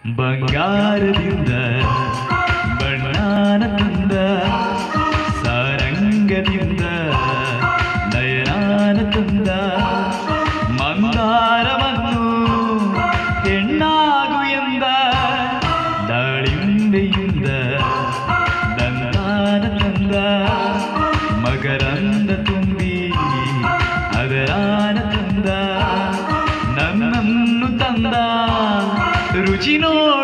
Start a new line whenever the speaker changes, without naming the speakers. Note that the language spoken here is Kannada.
ಬಂಗಾರದಿಂದ ಬಣ್ಣಾನ ತಂದ ಸಾರಂಗದಿಂದ ನಯನಾನ ತಂದ ಮಂದಾರವನ್ನು ಹೆಣ್ಣಾಗು ಎಂದ ದಾಳಿಂಬೆಯಿಂದ ದಂತಾನ ತಂದ ಮಕರಂದ ತುಂಬಿ ಅದರಾನ ತಂದ ನನ್ನನ್ನು ತಂದ ರುಚಿ ನೋಡಿ